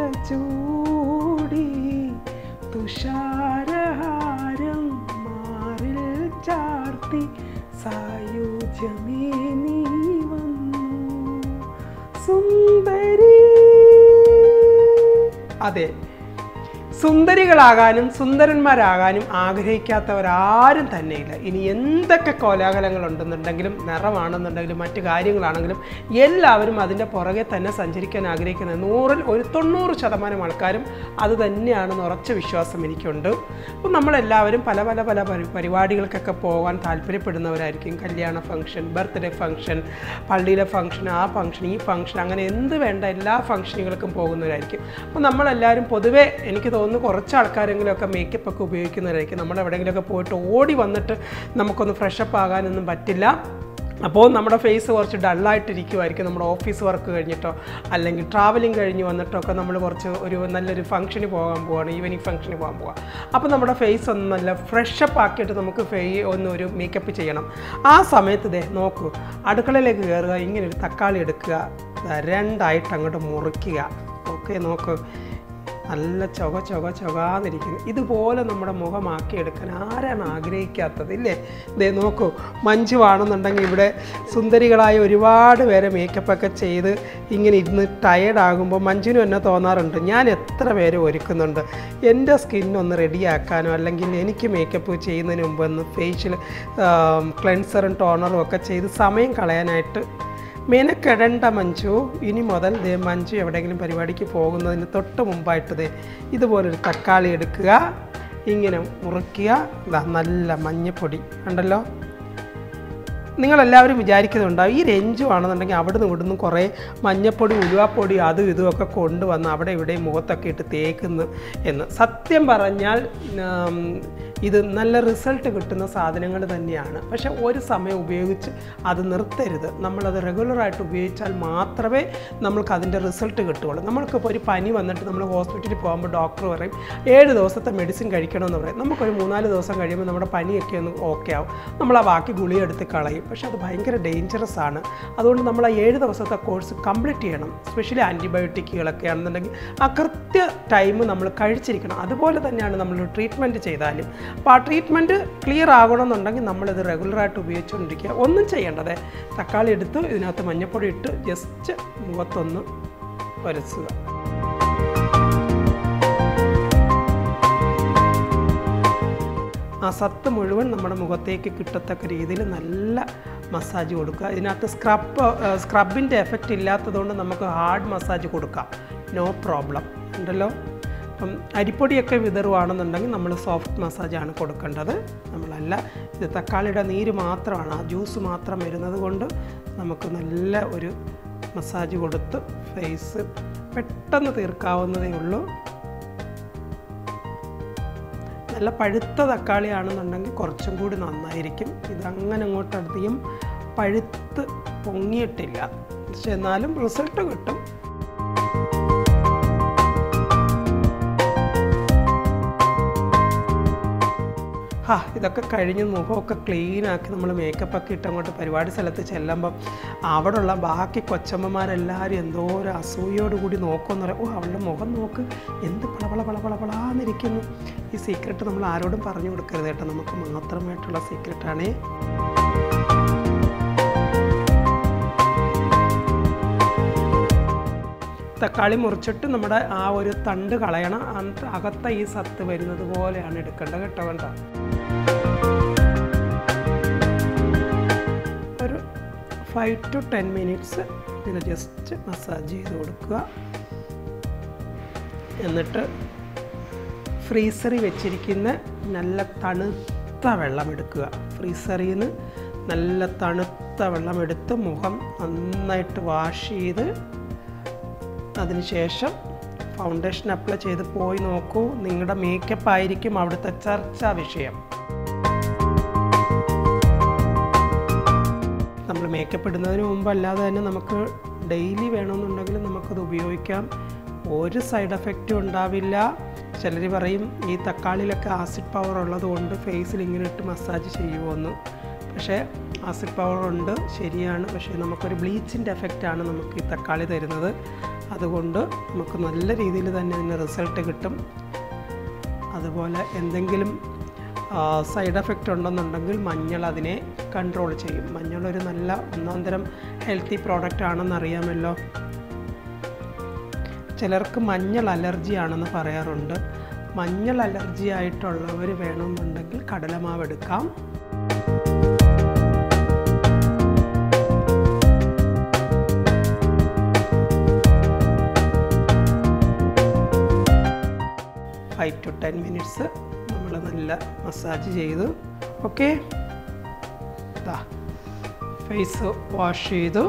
ചൂടി തുഷാരഹാരം മാറിൽ ചാർത്തി സായുജ്യമേ നീ വന്നു സുന്ദരി അതെ സുന്ദരികളാകാനും സുന്ദരന്മാരാകാനും ആഗ്രഹിക്കാത്തവരാരും തന്നെയില്ല ഇനി എന്തൊക്കെ കോലാഹലങ്ങളുണ്ടെന്നുണ്ടെങ്കിലും നിറമാണെന്നുണ്ടെങ്കിലും മറ്റു കാര്യങ്ങളാണെങ്കിലും എല്ലാവരും അതിൻ്റെ പുറകെ തന്നെ സഞ്ചരിക്കാൻ ആഗ്രഹിക്കുന്നത് നൂറിൽ ഒരു തൊണ്ണൂറ് ശതമാനം ആൾക്കാരും അത് തന്നെയാണെന്ന് ഉറച്ച വിശ്വാസം എനിക്കുണ്ട് അപ്പം നമ്മളെല്ലാവരും പല പല പല പരി- പരിപാടികൾക്കൊക്കെ പോകാൻ താല്പര്യപ്പെടുന്നവരായിരിക്കും കല്യാണ ഫംഗ്ഷൻ ബർത്ത്ഡേ ഫംഗ്ഷൻ പള്ളിയിലെ ഫംഗ്ഷൻ ആ ഫംഗ്ഷൻ ഈ ഫംഗ്ഷൻ അങ്ങനെ എന്ത് വേണ്ട എല്ലാ ഫംഗ്ഷനുകൾക്കും പോകുന്നവരായിരിക്കും അപ്പോൾ നമ്മളെല്ലാവരും പൊതുവേ എനിക്ക് തോന്നുന്നു കുറച്ച് ആൾക്കാരെങ്കിലുമൊക്കെ മേക്കപ്പ് ഒക്കെ ഉപയോഗിക്കുന്നവരായിരിക്കും നമ്മൾ എവിടെയെങ്കിലുമൊക്കെ പോയിട്ട് ഓടി വന്നിട്ട് നമുക്കൊന്ന് ഫ്രഷപ്പ് ആകാനൊന്നും പറ്റില്ല അപ്പോൾ നമ്മുടെ ഫേസ് കുറച്ച് ഡള്ളായിട്ടിരിക്കുമായിരിക്കും നമ്മുടെ ഓഫീസ് വർക്ക് കഴിഞ്ഞിട്ടോ അല്ലെങ്കിൽ ട്രാവലിംഗ് കഴിഞ്ഞ് വന്നിട്ടോ ഒക്കെ നമ്മൾ കുറച്ച് ഒരു നല്ലൊരു ഫംഗ്ഷന് പോകാൻ പോവാണ് ഈവനിങ് ഫംഗ്ഷന് പോകാൻ പോവാം അപ്പോൾ നമ്മുടെ ഫേസ് ഒന്ന് നല്ല ഫ്രഷപ്പ് ആക്കിയിട്ട് നമുക്ക് ഫേ ഒന്ന് ഒരു മേക്കപ്പ് ചെയ്യണം ആ സമയത്ത് ദേ നോക്കൂ അടുക്കളയിലേക്ക് കയറുക ഇങ്ങനെ ഒരു തക്കാളി എടുക്കുക ദാ രണ്ടായിട്ട് അങ്ങോട്ട് മുറിക്കുക ഓക്കെ നോക്കൂ നല്ല ചൊക ചൊക ചൊകാന്നിരിക്കുന്നു ഇതുപോലെ നമ്മുടെ മുഖമാക്കിയെടുക്കാൻ ആരാണ് ആഗ്രഹിക്കാത്തത് ഇല്ലേ ദേ നോക്കൂ മഞ്ജുവാണെന്നുണ്ടെങ്കിൽ ഇവിടെ സുന്ദരികളായ ഒരുപാട് പേരെ മേക്കപ്പൊക്കെ ചെയ്ത് ഇങ്ങനെ ഇരുന്ന് ടയേർഡാകുമ്പോൾ മഞ്ജുവിനും എന്നെ തോന്നാറുണ്ട് ഞാൻ എത്ര പേരെ ഒരുക്കുന്നുണ്ട് എൻ്റെ സ്കിന്നൊന്ന് റെഡിയാക്കാനോ അല്ലെങ്കിൽ എനിക്ക് മേക്കപ്പ് ചെയ്യുന്നതിന് മുമ്പ് ഒന്ന് ഫേഷ്യൽ ക്ലെൻസറും ടോണറും ഒക്കെ ചെയ്ത് സമയം കളയാനായിട്ട് മെനക്കെടണ്ട മഞ്ജു ഇനി മുതൽ ദേ മഞ്ജു എവിടെയെങ്കിലും പരിപാടിക്ക് പോകുന്നതിന് തൊട്ട് മുമ്പായിട്ട് ദേ ഇതുപോലൊരു തക്കാളി എടുക്കുക ഇങ്ങനെ മുറിക്കുക ദാ നല്ല മഞ്ഞപ്പൊടി ഉണ്ടല്ലോ നിങ്ങളെല്ലാവരും വിചാരിക്കുന്നുണ്ടാവും ഈ രഞ്ജു ആണെന്നുണ്ടെങ്കിൽ അവിടുന്ന് ഇവിടുന്ന് കുറേ മഞ്ഞപ്പൊടി ഉലുവാപ്പൊടി അതും ഇതും ഒക്കെ കൊണ്ടുവന്ന് അവിടെ ഇവിടെ മുഖത്തൊക്കെ ഇട്ട് തേക്കുന്നു എന്ന് സത്യം പറഞ്ഞാൽ ഉം, ഇത് നല്ല റിസൾട്ട് കിട്ടുന്ന സാധനങ്ങൾ തന്നെയാണ് പക്ഷെ ഒരു സമയം ഉപയോഗിച്ച് അത് നിർത്തരുത് നമ്മളത് റെഗുലറായിട്ട് ഉപയോഗിച്ചാൽ മാത്രമേ നമ്മൾക്ക് അതിൻ്റെ റിസൾട്ട് കിട്ടുകയുള്ളൂ നമ്മൾക്കിപ്പോൾ ഒരു പനി വന്നിട്ട് നമ്മൾ ഹോസ്പിറ്റലിൽ പോകുമ്പോൾ ഡോക്ടർ പറയും ഏഴ് ദിവസത്തെ മെഡിസിൻ കഴിക്കണമെന്ന് പറയും നമുക്കൊരു മൂന്നാല് ദിവസം കഴിയുമ്പോൾ നമ്മുടെ പനിയൊക്കെ ഒന്ന് ഓക്കെ ആവും നമ്മൾ ആ ബാക്കി ഗുളിക എടുത്ത് കളയും പക്ഷെ അത് ഭയങ്കര ഡേഞ്ചറസ് ആണ് അതുകൊണ്ട് നമ്മൾ ആ ഏഴ് ദിവസത്തെ കോഴ്സ് കംപ്ലീറ്റ് ചെയ്യണം സ്പെഷ്യലി ആൻറ്റിബയോട്ടിക്കുകളൊക്കെ ആണെന്നുണ്ടെങ്കിൽ ആ കൃത്യ ടൈം നമ്മൾ കഴിച്ചിരിക്കണം അതുപോലെ തന്നെയാണ് നമ്മൾ ട്രീറ്റ്മെൻറ്റ് ചെയ്താലും അപ്പോൾ ആ ട്രീറ്റ്മെൻറ്റ് ക്ലിയർ ആകണമെന്നുണ്ടെങ്കിൽ നമ്മളിത് റെഗുലറായിട്ട് ഉപയോഗിച്ചുകൊണ്ടിരിക്കുക ഒന്നും ചെയ്യേണ്ടത് തക്കാളി എടുത്ത് ഇതിനകത്ത് മഞ്ഞപ്പൊടി ഇട്ട് ജസ്റ്റ് മുഖത്തൊന്ന് ഒരസുക ആ സത്ത് മുഴുവൻ നമ്മുടെ മുഖത്തേക്ക് കിട്ടത്തക്ക രീതിയിൽ നല്ല മസാജ് കൊടുക്കുക ഇതിനകത്ത് സ്ക്രബ് സ്ക്രബിൻ്റെ എഫക്റ്റ് ഇല്ലാത്തതുകൊണ്ട് നമുക്ക് ഹാർഡ് മസാജ് കൊടുക്കാം നോ പ്രോബ്ലം ഉണ്ടല്ലോ അപ്പം അരിപ്പൊടിയൊക്കെ വിതറുവാണെന്നുണ്ടെങ്കിൽ നമ്മൾ സോഫ്റ്റ് മസാജാണ് കൊടുക്കേണ്ടത് നമ്മളല്ല ഇത് തക്കാളിയുടെ നീര് മാത്രമാണ് ആ ജ്യൂസ് മാത്രം വരുന്നത് കൊണ്ട് നമുക്ക് നല്ല ഒരു മസാജ് കൊടുത്ത് ഫേസ് പെട്ടെന്ന് തീർക്കാവുന്നതേ ഉള്ളൂ നല്ല പഴുത്ത തക്കാളിയാണെന്നുണ്ടെങ്കിൽ കുറച്ചും കൂടി നന്നായിരിക്കും ഇതങ്ങനെ അങ്ങോട്ടധികം പഴുത്ത് പൊങ്ങിയിട്ടില്ല പക്ഷെ എന്നാലും റിസൾട്ട് കിട്ടും ഹാ ഇതൊക്കെ കഴിഞ്ഞ് മുഖമൊക്കെ ക്ലീൻ ആക്കി നമ്മൾ മേക്കപ്പ് ഒക്കെ ഇട്ട് അങ്ങോട്ട് പരിപാടി സ്ഥലത്ത് ചെല്ലുമ്പം അവിടെയുള്ള ബാക്കി കൊച്ചമ്മമാരെല്ലാവരും എന്തോ ഒരു അസൂയോടുകൂടി നോക്കുമെന്ന് പറയാം ഓ അവളുടെ മുഖം നോക്ക് എന്ത് പളപള പളപള പളാന്നിരിക്കുന്നു ഈ സീക്രട്ട് നമ്മൾ ആരോടും പറഞ്ഞു കൊടുക്കരുത് കേട്ടോ നമുക്ക് മാത്രമായിട്ടുള്ള സീക്രട്ടാണേ തക്കാളി മുറിച്ചിട്ട് നമ്മുടെ ആ ഒരു തണ്ട് കളയണം എന്നിട്ട് അകത്ത ഈ സത്ത് വരുന്നത് പോലെയാണ് എടുക്കേണ്ടത് കേട്ടോ കണ്ടോ ഒരു ഫൈവ് ടു ടെൻ മിനിറ്റ്സ് ഇതിനെ ജസ്റ്റ് മസാജ് ചെയ്ത് കൊടുക്കുക എന്നിട്ട് ഫ്രീസറിൽ വെച്ചിരിക്കുന്ന നല്ല തണുത്ത വെള്ളം എടുക്കുക ഫ്രീസറിൽ നിന്ന് നല്ല തണുത്ത വെള്ളം എടുത്ത് മുഖം നന്നായിട്ട് വാഷ് ചെയ്ത് അതിനുശേഷം ഫൗണ്ടേഷൻ അപ്ലൈ ചെയ്ത് പോയി നോക്കൂ നിങ്ങളുടെ മേക്കപ്പ് ആയിരിക്കും അവിടുത്തെ ചർച്ചാ വിഷയം നമ്മൾ മേക്കപ്പ് ഇടുന്നതിന് മുമ്പ് അല്ലാതെ തന്നെ നമുക്ക് ഡെയിലി വേണമെന്നുണ്ടെങ്കിൽ നമുക്കത് ഉപയോഗിക്കാം ഒരു സൈഡ് എഫക്റ്റും ഉണ്ടാവില്ല ചിലർ പറയും ഈ തക്കാളിയിലൊക്കെ ആസിഡ് പവർ ഉള്ളത് കൊണ്ട് ഫേസിൽ ഇങ്ങനെ ഇട്ട് മസാജ് ചെയ്യുമെന്ന് പക്ഷേ ആസിഡ് പവർ ഉണ്ട് ശരിയാണ് പക്ഷേ നമുക്കൊരു ബ്ലീച്ചിൻ്റെ എഫക്റ്റാണ് നമുക്ക് ഈ തക്കാളി തരുന്നത് അതുകൊണ്ട് നമുക്ക് നല്ല രീതിയിൽ തന്നെ ഇതിന് റിസൾട്ട് കിട്ടും അതുപോലെ എന്തെങ്കിലും സൈഡ് എഫക്റ്റ് ഉണ്ടെന്നുണ്ടെങ്കിൽ മഞ്ഞൾ അതിനെ കൺട്രോൾ ചെയ്യും മഞ്ഞൾ ഒരു നല്ല ഒന്നാം തരം ഹെൽത്തി പ്രോഡക്റ്റ് ആണെന്ന് അറിയാമല്ലോ ചിലർക്ക് മഞ്ഞൾ അലർജി ആണെന്ന് പറയാറുണ്ട് മഞ്ഞൾ അലർജി ആയിട്ടുള്ളവർ വേണമെന്നുണ്ടെങ്കിൽ കടലമാവ് എടുക്കാം ഫൈവ് ടു ടെൻ മിനിറ്റ്സ് നമ്മൾ നല്ല മസാജ് ചെയ്ത് ഓക്കെ ഫേസ് വാഷ് ചെയ്തു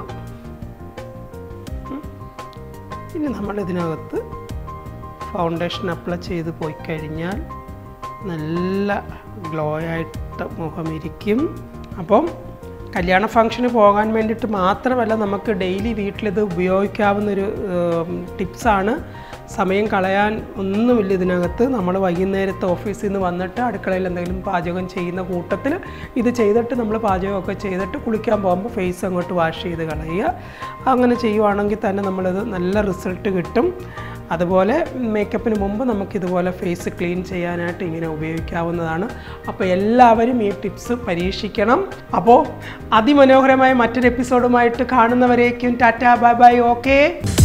ഉം. ഇനി നമ്മൾ ഇതിനകത്ത് ഫൗണ്ടേഷൻ അപ്ലൈ ചെയ്ത് പോയി കഴിഞ്ഞാൽ നല്ല ഗ്ലോ ആയിട്ട് മുഖം ഇരിക്കും അപ്പം കല്യാണ ഫംഗ്ഷന് പോകാൻ വേണ്ടിയിട്ട് മാത്രമല്ല നമുക്ക് ഡെയിലി വീട്ടിലിത് ഉപയോഗിക്കാവുന്നൊരു ടിപ്സാണ് സമയം കളയാൻ ഒന്നുമില്ല ഇതിനകത്ത് നമ്മൾ വൈകുന്നേരത്തെ ഓഫീസിൽ നിന്ന് വന്നിട്ട് അടുക്കളയിൽ എന്തെങ്കിലും പാചകം ചെയ്യുന്ന കൂട്ടത്തിൽ ഇത് ചെയ്തിട്ട് നമ്മൾ പാചകമൊക്കെ ചെയ്തിട്ട് കുളിക്കാൻ പോകുമ്പോൾ ഫേസ് അങ്ങോട്ട് വാഷ് ചെയ്ത് കളയുക അങ്ങനെ ചെയ്യുവാണെങ്കിൽ തന്നെ നമ്മളിത് നല്ല റിസൾട്ട് കിട്ടും അതുപോലെ മേക്കപ്പിന് മുമ്പ് നമുക്കിതുപോലെ ഫേസ് ക്ലീൻ ചെയ്യാനായിട്ട് ഇങ്ങനെ ഉപയോഗിക്കാവുന്നതാണ് അപ്പോൾ എല്ലാവരും ഈ ടിപ്സ് പരീക്ഷിക്കണം അപ്പോൾ അതിമനോഹരമായ മറ്റൊരു എപ്പിസോഡുമായിട്ട് കാണുന്നവരേക്കും ടാറ്റ ബൈ ബൈ ഓക്കേ